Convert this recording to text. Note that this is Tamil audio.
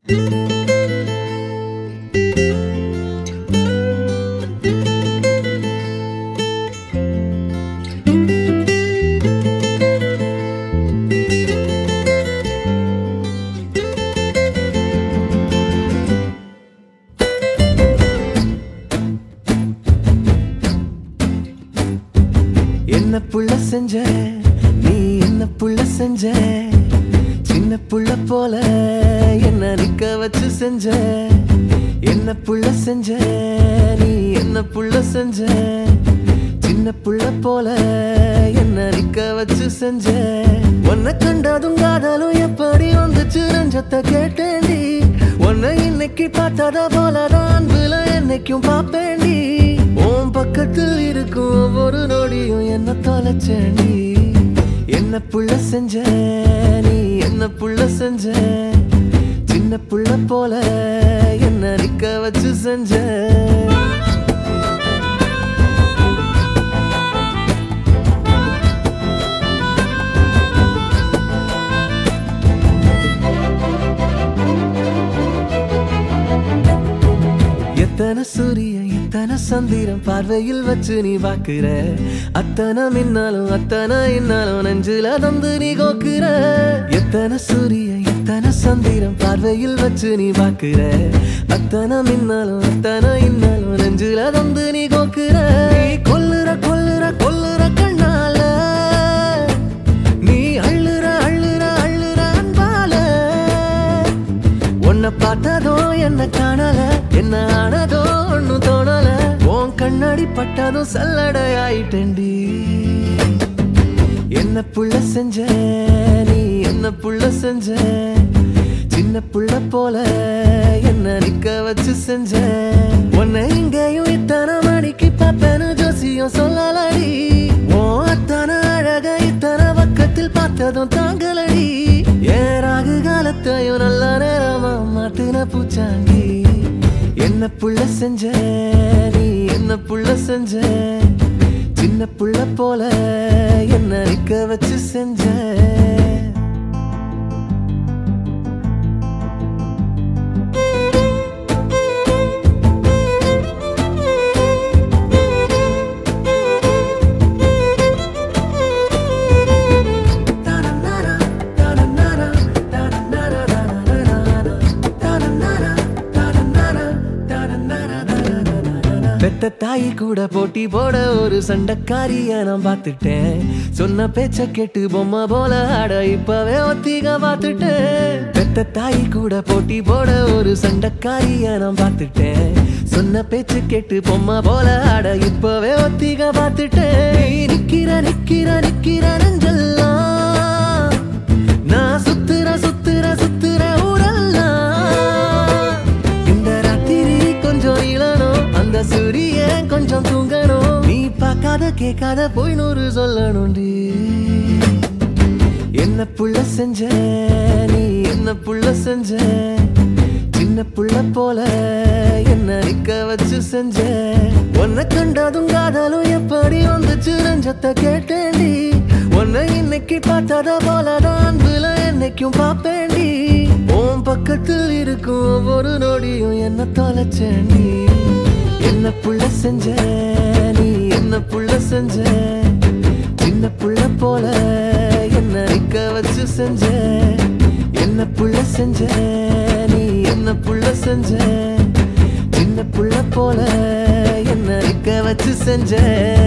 என்ன புள்ள செஞ்ச நீ என்ன புள்ள செஞ்ச சின்ன புள்ள போல என்ன நிக்க வச்சு செஞ்ச என்ன புள்ள செஞ்ச நீ என்ன புள்ள செஞ்ச சின்ன புள்ள போல என்ன நிக்க வச்சு செஞ்ச உன்னை கண்டதும் காதலும் எப்படி வந்துச்சு நெஞ்சத்தை கேட்டேன்டி உன்னை இன்னைக்கு பார்த்தத போலதான் அன்புல என்னைக்கும் பாப்பேன்டி உன் பக்கத்தில் இருக்கும் ஒவ்வொரு நொடியும் என்ன தொலைச்சேண்டி என்ன புள்ள செஞ்ச நீ என்ன புள்ள செஞ்ச சின்ன புள்ள போல என்ன நிக்க வச்சு செஞ்ச எத்தனை சூரியன் எத்தனை சந்திரன் பார்வையில் வச்சு நீ பாக்குற அத்தனை மின்னாலும் அத்தனை இன்னாலும் நெஞ்சில தந்து நீ கோக்குற எத்தனை சூரியன் எத்தனை சந்திரன் பார்வையில் வச்சு நீ பாக்குற அத்தனை மின்னாலும் அத்தனை இன்னாலும் நெஞ்சில தந்து நீ கோக்குற நீ கொல்லுற கொல்லுற கொல்லுற கண்ணால நீ அள்ளுற அள்ளுற அள்ளுற அன்பால உன்னை பார்த்ததோ என்ன காணல என்ன ஆனதோ ஒன்னும் தோணல உன் கண்ணாடி பட்டதும் சல்லடையாயிட்டேன்டி என்ன புள்ள செஞ்ச நீ என்ன புள்ள செஞ்ச சின்ன புள்ள போல என்ன நிக்க வச்சு செஞ்ச உன்னை இங்கேயும் இத்தனை மணிக்கு பார்ப்பேன்னு ஜோசியம் சொல்லலடி ஓ அத்தனை அழக இத்தனை பக்கத்தில் பார்த்ததும் தாங்கலடி ஏன் ராகு காலத்தையும் நல்ல நேரமா மாட்டுன பூச்சாண்டி என்ன புள்ள செஞ்ச நீ என்ன புள்ள செஞ்ச சின்ன புள்ள போல என்ன நிக்க வச்சு செஞ்ச பெத்த தாய் கூட போட்டி போட ஒரு சண்டைக்காரிய நான் பார்த்துட்டேன் சொன்ன பேச்ச கேட்டு பொம்மை போல ஆட இப்பவே ஒத்திக பார்த்துட்டேன் பெத்த தாய் கூட போட்டி போட ஒரு சண்டைக்காரிய நான் பார்த்துட்டேன் சொன்ன பேச்சு கேட்டு பொம்மை போல ஆட இப்பவே ஒத்திக பார்த்துட்டேன் நீ நிக்கிற நிக்கிற நிக்கிற நெஞ்செல்லாம் நான் சுத்துற சுத்துற சுத்துற ஊரெல்லாம் இந்த ராத்திரி கொஞ்சம் இளனும் அந்த சூரியன் கொஞ்சம் தூங்கணும் நீ பார்க்காத கேட்காத போய் நூறு சொல்லணும்டி என்ன புள்ள செஞ்ச நீ என்ன புள்ள செஞ்ச சின்ன புள்ள போல என்ன நிக்க வச்சு செஞ்ச உன்னை கண்டதும் காதலும் எப்படி வந்துச்சு நெஞ்சத்தை கேட்டேன்டி உன்னை இன்னைக்கு பார்த்தத போலதான் அன்புல என்னைக்கும் பாப்பேன்டி உன் பக்கத்தில் இருக்கும் ஒவ்வொரு நொடியும் என்ன தொலைச்சேண்டி என்ன புள்ள செஞ்ச நீ என்ன புள்ள செஞ்ச சின்ன புள்ள போல என்ன நிக்க வச்சு செஞ்ச என்ன புள்ள செஞ்ச நீ என்ன புள்ள செஞ்ச சின்ன புள்ள போல என்ன நிக்க வச்சு செஞ்ச